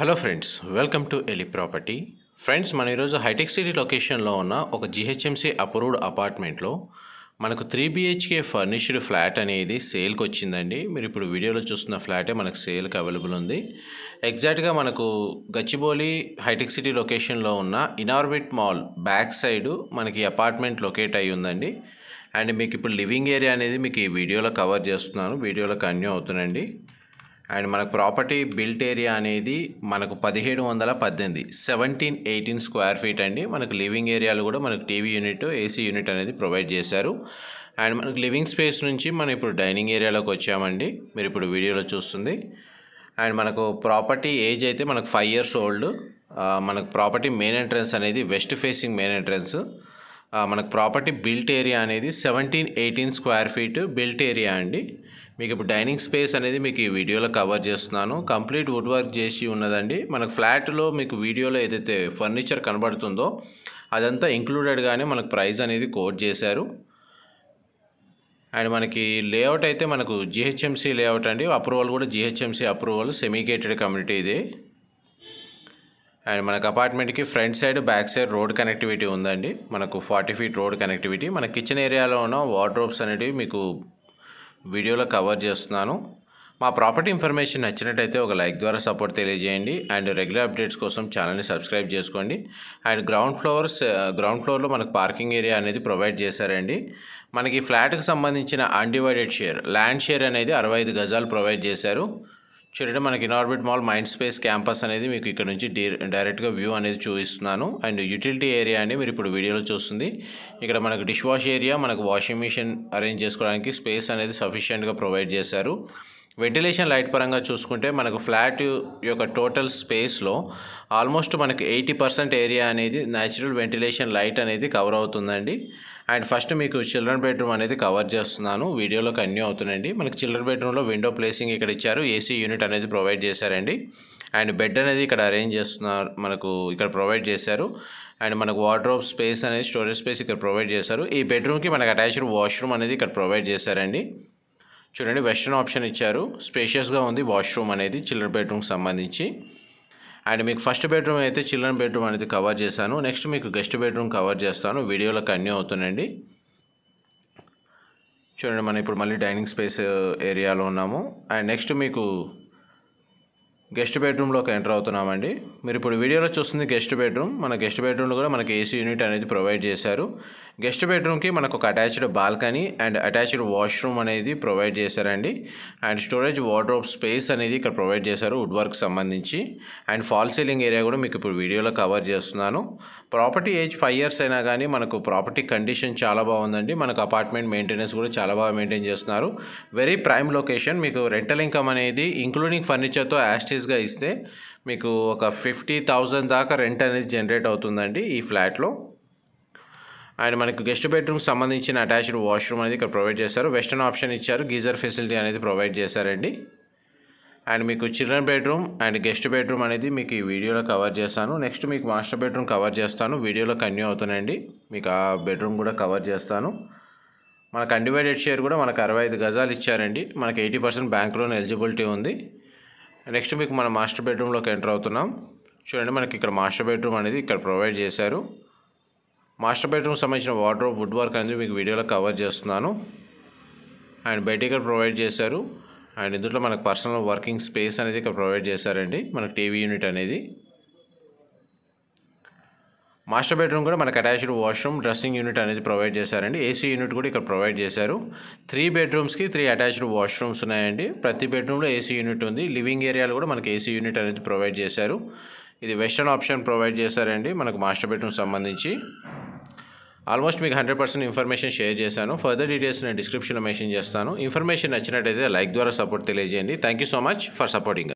hello friends welcome to ఎలి property friends మన ఈరోజు హైటెక్ సిటీ లొకేషన్లో ఉన్న ఒక జిహెచ్ఎంసీ అప్రూవ్డ్ అపార్ట్మెంట్లో మనకు త్రీ బిహెచ్కే ఫర్నిష్డ్ ఫ్లాట్ అనేది సేల్కి వచ్చిందండి మీరు ఇప్పుడు వీడియోలో చూస్తున్న ఫ్లాటే మనకు సేల్కి అవైలబుల్ ఉంది ఎగ్జాక్ట్గా మనకు గచ్చిబౌలి హైటెక్ సిటీ లొకేషన్లో ఉన్న ఇనార్బిట్ మాల్ బ్యాక్ సైడ్ మనకి అపార్ట్మెంట్ లొకేట్ అయి ఉందండి అండ్ మీకు ఇప్పుడు లివింగ్ ఏరియా అనేది మీకు ఈ వీడియోలో కవర్ చేస్తున్నాను వీడియోలో కన్యూ అవుతుందండి అండ్ మనకు ప్రాపర్టీ బిల్ట్ ఏరియా అనేది మనకు పదిహేడు వందల పద్దెనిమిది సెవెంటీన్ ఎయిటీన్ స్క్వేర్ ఫీట్ అండి మనకు లివింగ్ ఏరియాలో కూడా మనకు టీవీ యూనిట్ ఏసీ యూనిట్ అనేది ప్రొవైడ్ చేశారు అండ్ మనకు లివింగ్ స్పేస్ నుంచి మనం ఇప్పుడు డైనింగ్ ఏరియాలోకి వచ్చామండి మీరు ఇప్పుడు వీడియోలో చూస్తుంది అండ్ మనకు ప్రాపర్టీ ఏజ్ అయితే మనకు ఫైవ్ ఇయర్స్ ఓల్డ్ మనకు ప్రాపర్టీ మెయిన్ ఎంట్రన్స్ అనేది వెస్ట్ ఫేసింగ్ మెయిన్ ఎంట్రన్స్ మనకు ప్రాపర్టీ బిల్ట్ ఏరియా అనేది seventeen eighteen square feet built area అండి మీకు ఇప్పుడు డైనింగ్ స్పేస్ అనేది మీకు ఈ వీడియోలో కవర్ చేస్తున్నాను కంప్లీట్ వుడ్ వర్క్ చేసి ఉన్నదండి మనకు ఫ్లాట్లో మీకు వీడియోలో ఏదైతే ఫర్నిచర్ కనబడుతుందో అదంతా ఇంక్లూడెడ్గానే మనకు ప్రైస్ అనేది కోట్ చేశారు అండ్ మనకి లేఅవుట్ అయితే మనకు జిహెచ్ఎంసీ లేఅవుట్ అండి అప్రూవల్ కూడా జిహెచ్ఎంసీ అప్రూవల్ సెమీగేటెడ్ కమ్యూనిటీ ఇది అండ్ మనకు అపార్ట్మెంట్కి front side back side road connectivity ఉందండి మనకు ఫార్టీ ఫీట్ రోడ్ కనెక్టివిటీ మన కిచెన్ ఏరియాలో ఉన్న వార్డ్రోబ్స్ అనేటివి మీకు వీడియోలో కవర్ చేస్తున్నాను మా ప్రాపర్టీ ఇన్ఫర్మేషన్ నచ్చినట్టయితే ఒక లైక్ ద్వారా సపోర్ట్ తెలియజేయండి అండ్ రెగ్యులర్ అప్డేట్స్ కోసం ఛానల్ని సబ్స్క్రైబ్ చేసుకోండి అండ్ గ్రౌండ్ ఫ్లోర్ గ్రౌండ్ ఫ్లోర్లో మనకు పార్కింగ్ ఏరియా అనేది ప్రొవైడ్ చేశారండి మనకి ఫ్లాట్కి సంబంధించిన అన్డివైడెడ్ షేర్ ల్యాండ్ షేర్ అనేది అరవై ఐదు గజాలు ప్రొవైడ్ చేశారు చూడండి మనకి Inorbit mall Mind Space campus అనేది మీకు ఇక్కడ నుంచి డీ డైరెక్ట్గా వ్యూ అనేది చూపిస్తున్నాను అండ్ యూటిలిటీ ఏరియా అని మీరు ఇప్పుడు వీడియోలో చూస్తుంది ఇక్కడ మనకు డిష్ వాష్ ఏరియా మనకు వాషింగ్ మిషన్ అరేంజ్ చేసుకోవడానికి స్పేస్ అనేది సఫిషియెంట్గా ప్రొవైడ్ చేశారు వెంటిలేషన్ లైట్ పరంగా చూసుకుంటే మనకు ఫ్లాట్ యొక్క టోటల్ స్పేస్లో ఆల్మోస్ట్ మనకు ఎయిటీ పర్సెంట్ ఏరియా అనేది న్యాచురల్ వెంటిలేషన్ లైట్ అనేది కవర్ అవుతుందండి అండ్ ఫస్ట్ మీకు చిల్డ్రన్ బెడ్రూమ్ అనేది కవర్ చేస్తున్నాను వీడియోలో కన్యూ అవుతుందండి మనకి చిల్డ్రన్ బెడ్రూమ్లో విండో ప్లేసింగ్ ఇక్కడ ఇచ్చారు ఏసీ యూనిట్ అనేది ప్రొవైడ్ చేశారండి అండ్ బెడ్ అనేది ఇక్కడ అరేంజ్ చేస్తున్నారు మనకు ఇక్కడ ప్రొవైడ్ చేశారు అండ్ మనకు వార్డ్రోబ్ స్పేస్ అనేది స్టోరేజ్ స్పేస్ ఇక్కడ ప్రొవైడ్ చేశారు ఈ బెడ్రూమ్కి మనకు అటాచ్డ్ వాష్రూమ్ అనేది ఇక్కడ ప్రొవైడ్ చేశారండి చూడండి వెస్ట్రన్ ఆప్షన్ ఇచ్చారు స్పేషియస్గా ఉంది వాష్రూమ్ అనేది చిల్డ్రన్ బెడ్రూమ్కి సంబంధించి అండ్ మీకు ఫస్ట్ బెడ్రూమ్ అయితే చిల్డ్రన్ బెడ్రూమ్ అనేది కవర్ చేశాను నెక్స్ట్ మీకు గెస్ట్ బెడ్రూమ్ కవర్ చేస్తాను వీడియోలో కన్యూ అవుతుందండి చూడండి మనం ఇప్పుడు మళ్ళీ డైనింగ్ స్పేస్ ఏరియాలో ఉన్నాము అండ్ నెక్స్ట్ మీకు గెస్ట్ బెడ్రూమ్లోకి ఎంటర్ అవుతున్నామండి మీరు ఇప్పుడు వీడియోలో చూస్తుంది గెస్ట్ బెడ్రూమ్ మన గెస్ట్ బెడ్రూమ్లో కూడా మనకి ఏసీ యూనిట్ అనేది ప్రొవైడ్ చేశారు గెస్ట్ బెడ్రూమ్కి మనకు ఒక attached balcony and attached washroom అనేది ప్రొవైడ్ చేశారండి అండ్ స్టోరేజ్ వార్డ్రోబ్ స్పేస్ అనేది ఇక్కడ ప్రొవైడ్ చేశారు వుడ్ వర్క్ సంబంధించి అండ్ ఫాల్ సీలింగ్ ఏరియా కూడా మీకు ఇప్పుడు వీడియోలో కవర్ చేస్తున్నాను ప్రాపర్టీ ఏజ్ ఫైవ్ ఇయర్స్ అయినా కానీ మనకు ప్రాపర్టీ కండిషన్ చాలా బాగుందండి మనకు అపార్ట్మెంట్ మెయింటెనెన్స్ కూడా చాలా బాగా మెయింటైన్ చేస్తున్నారు వెరీ ప్రైమ్ లొకేషన్ మీకు రెంటల్ ఇన్కమ్ అనేది ఇంక్లూడింగ్ ఫర్నిచర్తో యాస్టీస్గా ఇస్తే మీకు ఒక ఫిఫ్టీ థౌజండ్ దాకా రెంట్ అనేది జనరేట్ అవుతుందండి ఈ ఫ్లాట్లో అండ్ మనకు గెస్ట్ బెడ్రూమ్కి సంబంధించిన అటాచ్డ్ వాష్రూమ్ అనేది ఇక్కడ ప్రొవైడ్ చేశారు వెస్టర్న్ ఆప్షన్ ఇచ్చారు గీజర్ ఫెసిలిటీ అనేది ప్రొవైడ్ చేశారండి అండ్ మీకు children bedroom and guest bedroom అనేది మీకు ఈ వీడియోలో కవర్ చేస్తాను నెక్స్ట్ మీకు మాస్టర్ బెడ్రూమ్ కవర్ చేస్తాను వీడియోలో కన్యూ అవుతానండి మీకు ఆ బెడ్రూమ్ కూడా కవర్ చేస్తాను మనకు అన్డివైడెడ్ షేర్ కూడా మనకు అరవై ఐదు గజాలు ఇచ్చారండి మనకు eighty percent bank loan eligibility ఉంది నెక్స్ట్ మీకు మన మాస్టర్ బెడ్రూమ్లోకి ఎంటర్ అవుతున్నాం చూడండి మనకి ఇక్కడ మాస్టర్ బెడ్రూమ్ అనేది ఇక్కడ ప్రొవైడ్ చేశారు మాస్టర్ బెడ్రూమ్ సంబంధించిన వార్డ్రోబ్ వుడ్ వర్క్ అనేది మీకు వీడియోలో కవర్ చేస్తున్నాను అండ్ బెడ్ ఇక్కడ ప్రొవైడ్ చేశారు అండ్ ఇందులో మనకు పర్సనల్ వర్కింగ్ స్పేస్ అనేది ఇక్కడ ప్రొవైడ్ చేశారండి మనకు టీవీ యూనిట్ అనేది మాస్టర్ బెడ్రూమ్ కూడా మనకు అటాచ్డ్ వాష్రూమ్ డ్రెస్సింగ్ యూనిట్ అనేది ప్రొవైడ్ చేశారండి ఏసీ యూనిట్ కూడా ఇక్కడ ప్రొవైడ్ చేశారు త్రీ బెడ్రూమ్స్కి త్రీ అటాచ్డ్ వాష్రూమ్స్ ఉన్నాయండి ప్రతి బెడ్రూమ్లో ఏసీ యూనిట్ ఉంది లివింగ్ ఏరియాలో కూడా మనకి ఏసీ యూనిట్ అనేది ప్రొవైడ్ చేశారు ఇది వెస్టర్న్ ఆప్షన్ ప్రొవైడ్ చేశారండి మనకు మాస్టర్ బెడ్రూమ్ సంబంధించి ఆల్మోస్ట్ మీకు హండ్రెడ్ పర్సెంట్ ఇన్ఫర్మేషన్ షేర్ చేశాను ఫర్దర్ డీటెయిల్స్ నేను డిస్క్రిప్షన్లో మెన్షన్ చేస్తాను ఇన్ఫర్మేషన్ నచ్చినట్టయితే లైక్ ద్వారా సపోర్ట్ తెలియజేయండి thank you so much for supporting